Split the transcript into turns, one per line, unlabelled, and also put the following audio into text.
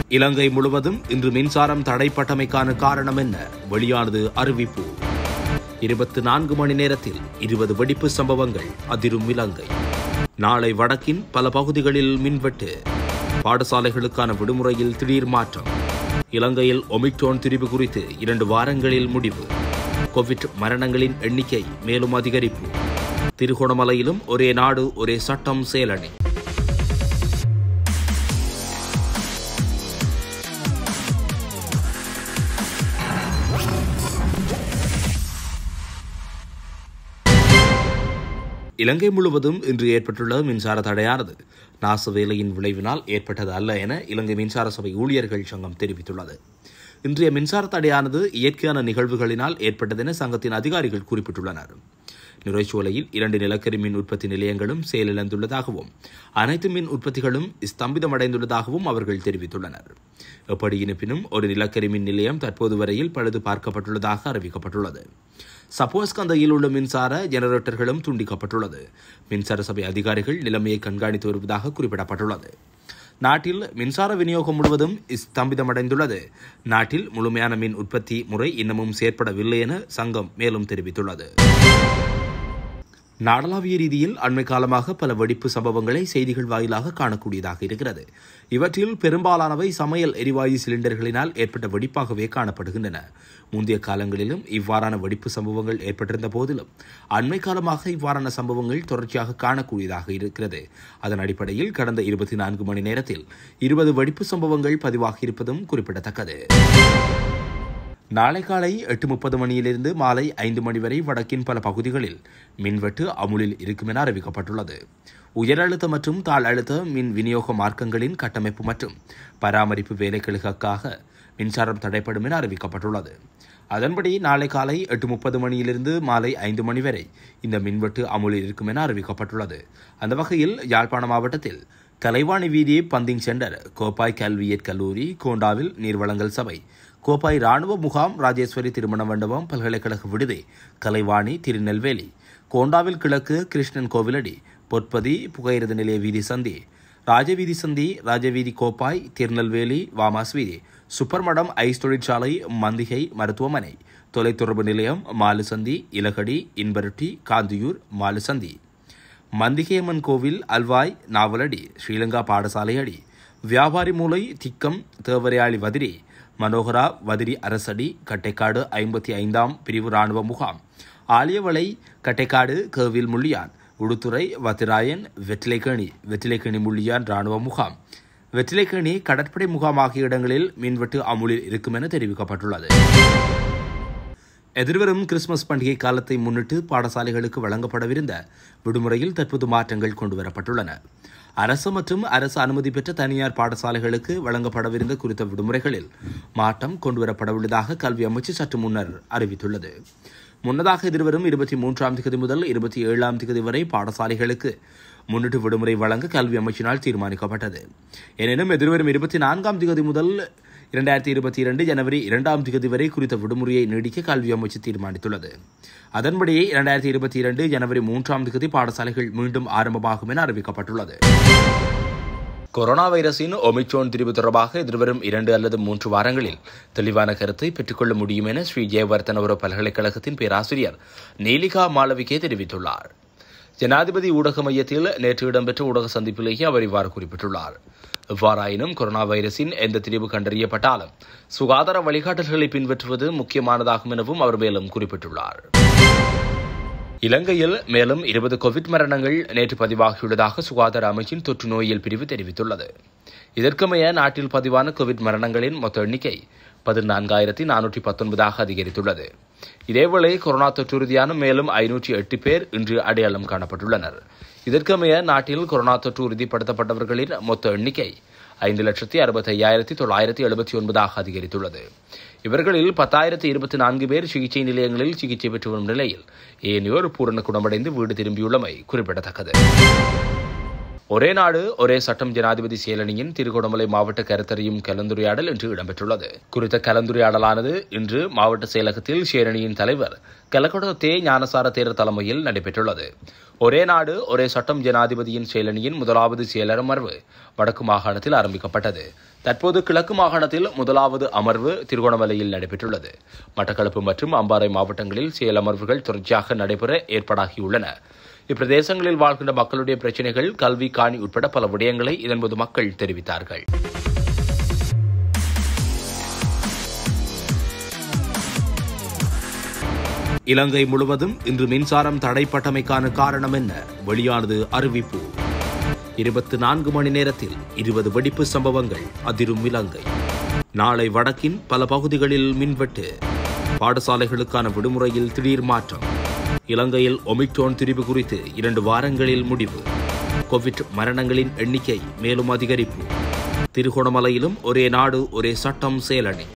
இலங்கை முழுவதும் இன்று மின்சாரம் தடைப்பட்டமைக்கான காரணம் என்ன வெளியானது அறிவிப்பு இருபத்தி நான்கு மணி நேரத்தில் இருபது வெடிப்பு சம்பவங்கள் அதிரும் இலங்கை நாளை வடக்கின் பல பகுதிகளில் மின்வெட்டு பாடசாலைகளுக்கான விடுமுறையில் திடீர் மாற்றம் இலங்கையில் ஒமிக்ரோன் திரிவு குறித்து இரண்டு வாரங்களில் முடிவு கோவிட் மரணங்களின் எண்ணிக்கை மேலும் அதிகரிப்பு திருகோணமலையிலும் ஒரே நாடு ஒரே சட்டம் செயலணி இலங்கை முழுவதும் இன்று ஏற்பட்டுள்ள மின்சார தடையானது நாச வேலையின் விளைவினால் ஏற்பட்டது அல்ல என இலங்கை மின்சார சபை ஊழியர்கள் சங்கம் தெரிவித்துள்ளது இன்றைய மின்சார தடையானது இயற்கையான நிகழ்வுகளினால் ஏற்பட்டது என சங்கத்தின் அதிகாரிகள் குறிப்பிட்டுள்ளனர் நுரைச்சோலையில் இரண்டு நிலக்கரி மின் உற்பத்தி நிலையங்களும் செயலிழந்துள்ளதாகவும் அனைத்து மின் உற்பத்திகளும் ஸ்தம்பிதமடைந்துள்ளதாகவும் அவர்கள் தெரிவித்துள்ளனர் எப்படி இருப்பினும் ஒரு நிலக்கரி மின் நிலையம் தற்போது வரையில் பழுது பார்க்கப்பட்டுள்ளதாக அறிவிக்கப்பட்டுள்ளது சப்போஸ்கந்தையில் உள்ள மின்சார ஜெனரேட்டர்களும் துண்டிக்கப்பட்டுள்ளது மின்சார சபை அதிகாரிகள் நிலைமையை கண்காணித்து வருவதாக குறிப்பிடப்பட்டுள்ளது நாட்டில் மின்சார விநியோகம் முழுவதும் ஸ்தம்பிதமடைந்துள்ளது நாட்டில் முழுமையான மின் உற்பத்தி முறை இன்னமும் செயற்படவில்லை என சங்கம் மேலும் தெரிவித்துள்ளது நாடளாவிய ரீதியில் அண்மை காலமாக பல வெடிப்பு சம்பவங்களை செய்திகள் வாயிலாக காணக்கூடியதாக இருக்கிறது இவற்றில் பெரும்பாலானவை சமையல் எரிவாயு சிலிண்டர்களினால் ஏற்பட்ட வெடிப்பாகவே காணப்படுகின்றன முந்தைய காலங்களிலும் இவ்வாறான வெடிப்பு சம்பவங்கள் ஏற்பட்டிருந்த போதிலும் அண்மை காலமாக இவ்வாறான சம்பவங்கள் தொடர்ச்சியாக காணக்கூடியதாக இருக்கிறது அதன் அடிப்படையில் கடந்த இருபத்தி நான்கு மணி நேரத்தில் இருபது வெடிப்பு சம்பவங்கள் பதிவாகியிருப்பதும் குறிப்பிடத்தக்கது நாளை காலை எட்டு முப்பது மணியிலிருந்து மாலை ஐந்து மணி வரை வடக்கின் பல பகுதிகளில் மின்வெட்டு அமுலில் இருக்கும் என அறிவிக்கப்பட்டுள்ளது உயர் அழுத்த மற்றும் தாழ் அழுத்த மின் விநியோக மார்க்கங்களின் கட்டமைப்பு மற்றும் பராமரிப்பு வேலைகளுக்காக மின்சாரம் தடைப்படும் என அறிவிக்கப்பட்டுள்ளது அதன்படி நாளை காலை எட்டு முப்பது மணியிலிருந்து மாலை ஐந்து மணி வரை இந்த மின்வெட்டு அமுலில் இருக்கும் என அறிவிக்கப்பட்டுள்ளது அந்த வகையில் யாழ்ப்பாண மாவட்டத்தில் கலைவாணி வீதி பந்திங் சென்டர் கோப்பாய் கல்வியற் கல்லூரி கோண்டாவில் நீர்வளங்கள் சபை கோப்பாய் ராணுவ முகாம் ராஜேஸ்வரி திருமண மண்டபம் பல்கலைக்கழக விடுதி கலைவாணி திருநெல்வேலி கோண்டாவில் கிழக்கு கிருஷ்ணன் கோவிலடி பொற்பதி புகையிரத நிலைய வீதி சந்தி ராஜவீதி சந்தி ராஜவீதி கோப்பாய் திருநெல்வேலி வாமாஸ் வீதி சுப்பர்மடம் ஐஸ் தொழிற்சாலை மந்திகை மருத்துவமனை தொலைத்தொடர்பு நிலையம் மாலுசந்தி இலகடி இன்பரட்டி காந்தியூர் மாலுசந்தி மந்திகேமன் கோவில் அல்வாய் நாவலடி ஸ்ரீலங்கா பாடசாலை அடி வியாபாரி மூலை திக்கம் தேவரையாளி வதிரி மனோகரா வதிரி அரசடி கட்டைக்காடு ஐம்பத்தி ஐந்தாம் பிரிவு ராணுவ முகாம் ஆலியவளை கட்டைக்காடு கேவில் முள்ளியான் உடுத்துறை வத்திராயன் வெற்றிலைக்கேணி வெற்றிலைக்கேணி முள்ளியான் ராணுவ முகாம் வெற்றிலைக்கேணி கடற்படை முகாம் ஆகிய இடங்களில் மின்வெட்டு அமுலில் இருக்கும் என தெரிவிக்கப்பட்டுள்ளது எதிர்வரும் கிறிஸ்துமஸ் பண்டிகை காலத்தை முன்னிட்டு பாடசாலைகளுக்கு வழங்கப்படவிருந்த விடுமுறையில் தற்போது மாற்றங்கள் கொண்டுவரப்பட்டுள்ளன அரசு மற்றும் அரசு அனுமதி பெற்ற தனியார் பாடசாலைகளுக்கு வழங்கப்படவிருந்த குறித்த விடுமுறைகளில் மாற்றம் கொண்டுவரப்படவுள்ளதாக கல்வி அமைச்சு சற்று முன்னர் அறிவித்துள்ளது முன்னதாக எதிர்வரும் இருபத்தி மூன்றாம் தேதி முதல் இருபத்தி ஏழாம் தேதி வரை பாடசாலைகளுக்கு முன்னிட்டு விடுமுறை வழங்க கல்வி அமைச்சினால் தீர்மானிக்கப்பட்டது எனினும் எதிர்வரும் இருபத்தி நான்காம் தேதி முதல் இரண்டாயிரத்தி இருபத்தி இரண்டு ஜனவரி இரண்டாம் தேதி வரை குறித்த விடுமுறையை நீடிக்க கல்வி அமைச்சு தீர்மானித்துள்ளது அதன்படி இரண்டாயிரத்தி இருபத்தி இரண்டு ஜனவரி மூன்றாம் தேதி பாடசாலைகள் மீண்டும் ஆரம்பமாகும் என அறிவிக்கப்பட்டுள்ளது கொரோனா வைரஸின் ஒமிக்ரோன் திரிவு தொடர்பாக எதிர்வரும் இரண்டு அல்லது மூன்று வாரங்களில் தெளிவான கருத்தை பெற்றுக்கொள்ள முடியும் என ஸ்ரீ ஜெயவர்த்தனபுர பல்கலைக்கழகத்தின் பேராசிரியர் நீலிகா மாளவிகே தெரிவித்துள்ளார் ஜனாதிபதி ஊடக மையத்தில் நேற்று இடம்பெற்ற ஊடக சந்திப்பிலேயே அவர் இவ்வாறு குறிப்பிட்டுள்ளார் எவ்வாறாயினும் கொரோனா வைரஸின் எந்த திரிவு கண்டறியப்பட்டாலும் சுகாதார வழிகாட்டல்களை பின்பற்றுவது முக்கியமானதாகும் எனவும் அவர் மேலும் குறிப்பிட்டுள்ளார் இலங்கையில் மேலும் இருபது கோவிட் மரணங்கள் நேற்று பதிவாகியுள்ளதாக சுகாதார அமைச்சின் தொற்று நோயியல் பிரிவு தெரிவித்துள்ளது இதற்கமைய நாட்டில் பதிவான கோவிட் மரணங்களின் மொத்த எண்ணிக்கை பதினான்காயிரத்தி நானூற்றி பத்தொன்பதாக அதிகரித்துள்ளது இதேவேளை கொரோனா தொற்றுறுதியான மேலும் ஐநூற்றி எட்டு பேர் இன்று அடையாளம் காணப்பட்டுள்ளனர் இதற்கமைய நாட்டில் கொரோனா தொற்று உறுதிப்படுத்தப்பட்டவர்களின் மொத்த எண்ணிக்கை ஐந்து லட்சத்தி அறுபத்தி ஐயாயிரத்தி தொள்ளாயிரத்தி எழுபத்தி ஒன்பதாக அதிகரித்துள்ளது இவர்களில் பத்தாயிரத்தி இருபத்தி நான்கு பேர் சிகிச்சை நிலையங்களில் சிகிச்சை பெற்று வரும் நிலையில் ஏனையோர் பூரண குணமடைந்து வீடு திரும்பியுள்ளமை குறிப்பிடத்தக்கது ஒரே நாடு ஒரே சட்டம் ஜனாதிபதி செயலணியின் திருகோணமலை மாவட்ட கருத்தறியும் கலந்துரையாடல் இன்று இடம்பெற்றுள்ளது குறித்த கலந்துரையாடலானது இன்று மாவட்ட செயலகத்தில் சேரணியின் தலைவர் கலக்கொட தே ஞானசார தேரர் தலைமையில் நடைபெற்றுள்ளது ஒரே நாடு ஒரே சட்டம் ஜனாதிபதியின் செயலணியின் முதலாவது செயலர் அமர்வு வடக்கு மாகாணத்தில் ஆரம்பிக்கப்பட்டது தற்போது கிழக்கு மாகாணத்தில் முதலாவது அமர்வு திருகோணமலையில் நடைபெற்றுள்ளது மட்டக்களப்பு மற்றும் அம்பாறை மாவட்டங்களில் செயலமர்வுகள் தொடர்ச்சியாக நடைபெற ஏற்பாடாகியுள்ளன இப்பிரதேசங்களில் வாழ்கின்ற மக்களுடைய பிரச்சினைகள் கல்வி காணி உட்பட பல விடயங்களை இதன்போது மக்கள் தெரிவித்தார்கள் இலங்கை முழுவதும் இன்று மின்சாரம் தடைப்பட்டமைக்கான காரணம் என்ன வெளியானது அறிவிப்பு இருபத்தி நான்கு மணி நேரத்தில் இருபது வெடிப்பு சம்பவங்கள் அதிரும் இலங்கை நாளை வடக்கின் பல பகுதிகளில் மின்வெட்டு பாடசாலைகளுக்கான விடுமுறையில் திடீர் மாற்றம் இலங்கையில் ஒமிக்ரோன் திரிவு குறித்து இரண்டு வாரங்களில் முடிவு கோவிட் மரணங்களின் எண்ணிக்கை மேலும் அதிகரிப்பு திருகோணமலையிலும் ஒரே நாடு ஒரே சட்டம் செயலணி